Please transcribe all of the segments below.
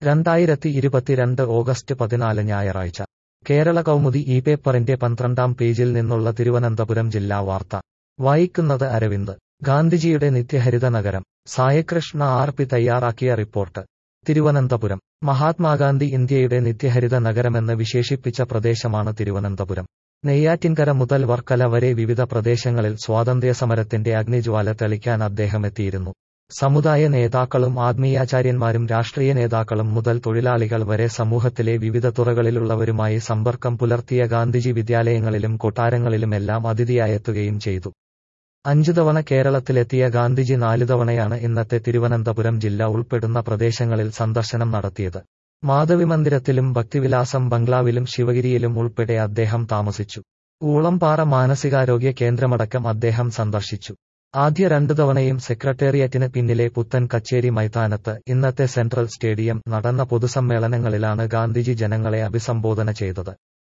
രണ്ടായിരത്തി ഇരുപത്തിരണ്ട് ഓഗസ്റ്റ് പതിനാല് ഞായറാഴ്ച കേരള കൗമുദി ഈ പേപ്പറിന്റെ പന്ത്രണ്ടാം പേജിൽ നിന്നുള്ള തിരുവനന്തപുരം ജില്ലാ വാർത്ത വായിക്കുന്നത് അരവിന്ദ് ഗാന്ധിജിയുടെ നിത്യഹരിത നഗരം സായകൃഷ്ണ ആർ പി തയ്യാറാക്കിയ റിപ്പോർട്ട് തിരുവനന്തപുരം മഹാത്മാഗാന്ധി ഇന്ത്യയുടെ നിത്യഹരിത നഗരമെന്ന് വിശേഷിപ്പിച്ച പ്രദേശമാണ് തിരുവനന്തപുരം നെയ്യാറ്റിൻകര മുതൽ വർക്കല വരെ വിവിധ പ്രദേശങ്ങളിൽ സ്വാതന്ത്ര്യസമരത്തിന്റെ അഗ്നിജ്വാല തെളിക്കാൻ അദ്ദേഹം എത്തിയിരുന്നു സമുദായ നേതാക്കളും ആത്മീയാചാര്യന്മാരും രാഷ്ട്രീയ നേതാക്കളും മുതൽ തൊഴിലാളികൾ വരെ സമൂഹത്തിലെ വിവിധ തുറകളിലുള്ളവരുമായി സമ്പർക്കം പുലർത്തിയ ഗാന്ധിജി വിദ്യാലയങ്ങളിലും കൊട്ടാരങ്ങളിലുമെല്ലാം അതിഥിയായെത്തുകയും ചെയ്തു അഞ്ചു തവണ കേരളത്തിലെത്തിയ ഗാന്ധിജി നാലു തവണയാണ് ഇന്നത്തെ തിരുവനന്തപുരം ജില്ല ഉൾപ്പെടുന്ന പ്രദേശങ്ങളിൽ സന്ദർശനം നടത്തിയത് മാധവി മന്ദിരത്തിലും ഭക്തിവിലാസം ബംഗ്ലാവിലും ശിവഗിരിയിലും ഉൾപ്പെടെ അദ്ദേഹം താമസിച്ചു ഊളംപാറ മാനസികാരോഗ്യ കേന്ദ്രമടക്കം അദ്ദേഹം സന്ദർശിച്ചു ആദ്യ രണ്ടു തവണയും സെക്രട്ടേറിയറ്റിന് പിന്നിലെ പുത്തൻ കച്ചേരി മൈതാനത്ത് ഇന്നത്തെ സെൻട്രൽ സ്റ്റേഡിയം നടന്ന പൊതുസമ്മേളനങ്ങളിലാണ് ഗാന്ധിജി ജനങ്ങളെ അഭിസംബോധന ചെയ്തത്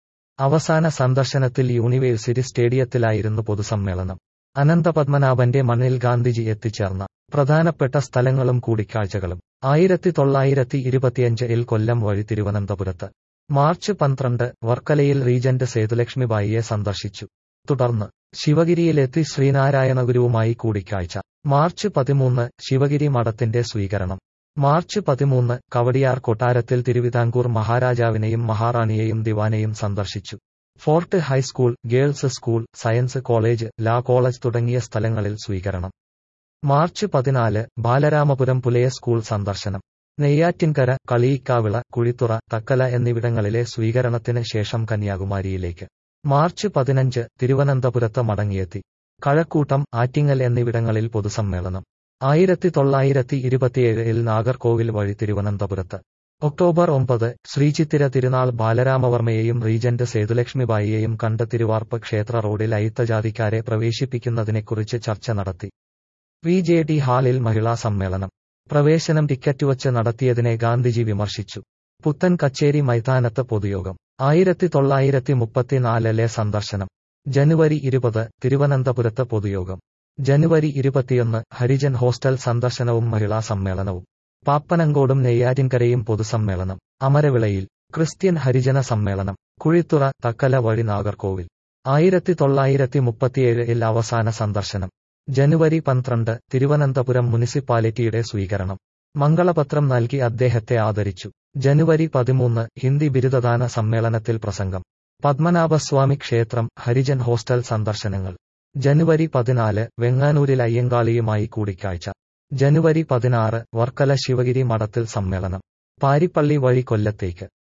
അവസാന സന്ദർശനത്തിൽ യൂണിവേഴ്സിറ്റി സ്റ്റേഡിയത്തിലായിരുന്നു പൊതുസമ്മേളനം അനന്തപത്മനാഭന്റെ മണ്ണിൽ ഗാന്ധിജി എത്തിച്ചേർന്ന പ്രധാനപ്പെട്ട സ്ഥലങ്ങളും കൂടിക്കാഴ്ചകളും ആയിരത്തി തൊള്ളായിരത്തി ഇരുപത്തിയഞ്ചിൽ കൊല്ലം വഴി തിരുവനന്തപുരത്ത് മാർച്ച് പന്ത്രണ്ട് വർക്കലയിൽ റീജന്റ് സേതുലക്ഷ്മിബായിയെ സന്ദർശിച്ചു തുടർന്ന് ശിവഗിരിയിലെത്തി ശ്രീനാരായണ ഗുരുവുമായി കൂടിക്കാഴ്ച മാർച്ച് പതിമൂന്ന് ശിവഗിരി മഠത്തിന്റെ സ്വീകരണം മാർച്ച് പതിമൂന്ന് കവടിയാർ കൊട്ടാരത്തിൽ തിരുവിതാംകൂർ മഹാരാജാവിനെയും മഹാറാണിയെയും ദിവാനെയും സന്ദർശിച്ചു fort high school girls school science college law college തുടങ്ങിയ സ്ഥലങ്ങളിൽ സ്വീകരണം മാർച്ച് പതിനാല് ബാലരാമപുരം പുലയ സ്കൂൾ സന്ദർശനം നെയ്യാറ്റിൻകര കളിയിക്കാവിള കുഴിത്തുറ തക്കല എന്നിവിടങ്ങളിലെ സ്വീകരണത്തിന് ശേഷം കന്യാകുമാരിയിലേക്ക് മാർച്ച് പതിനഞ്ച് തിരുവനന്തപുരത്ത് മടങ്ങിയെത്തി കഴക്കൂട്ടം ആറ്റിങ്ങൽ എന്നിവിടങ്ങളിൽ പൊതുസമ്മേളനം ആയിരത്തി തൊള്ളായിരത്തി ഇരുപത്തിയേഴിൽ നാഗർകോവിൽ വഴി തിരുവനന്തപുരത്ത് ഒക്ടോബർ ഒമ്പത് ശ്രീചിത്തിര തിരുനാൾ ബാലരാമവർമ്മയെയും റീജന്റ് സേതുലക്ഷ്മിബായിയെയും കണ്ട് തിരുവാർപ്പ് ക്ഷേത്ര റോഡിൽ അയിത്തജാതിക്കാരെ പ്രവേശിപ്പിക്കുന്നതിനെക്കുറിച്ച് ചർച്ച നടത്തി വി ജെ ടി ഹാളിൽ മഹിളാ സമ്മേളനം പ്രവേശനം ടിക്കറ്റ് വച്ച് നടത്തിയതിനെ ഗാന്ധിജി വിമർശിച്ചു പുത്തൻ കച്ചേരി മൈതാനത്ത് പൊതുയോഗം ആയിരത്തി തൊള്ളായിരത്തി മുപ്പത്തിനാലിലെ സന്ദർശനം ജനുവരി ഇരുപത് തിരുവനന്തപുരത്ത് പൊതുയോഗം ജനുവരി ഇരുപത്തിയൊന്ന് ഹരിജൻ ഹോസ്റ്റൽ സന്ദർശനവും മഹിളാ സമ്മേളനവും പാപ്പനങ്കോടും നെയ്യാറ്റിൻകരയും പൊതുസമ്മേളനം അമരവിളയിൽ ക്രിസ്ത്യൻ ഹരിജന സമ്മേളനം കുഴിത്തുറ തക്കല വഴി നാഗർകോവിൽ ആയിരത്തി തൊള്ളായിരത്തി മുപ്പത്തിയേഴിൽ അവസാന സന്ദർശനം ജനുവരി പന്ത്രണ്ട് തിരുവനന്തപുരം മുനിസിപ്പാലിറ്റിയുടെ സ്വീകരണം മംഗളപത്രം നൽകി അദ്ദേഹത്തെ ആദരിച്ചു ജനുവരി പതിമൂന്ന് ഹിന്ദി ബിരുദദാന സമ്മേളനത്തിൽ പ്രസംഗം പത്മനാഭസ്വാമി ക്ഷേത്രം ഹരിജൻ ഹോസ്റ്റൽ സന്ദർശനങ്ങൾ ജനുവരി പതിനാല് വെങ്ങാനൂരിൽ അയ്യങ്കാളിയുമായി കൂടിക്കാഴ്ച ജനുവരി പതിനാറ് വർക്കല ശിവഗിരി മഠത്തിൽ സമ്മേളനം പാരിപ്പള്ളി വഴി കൊല്ലത്തേക്ക്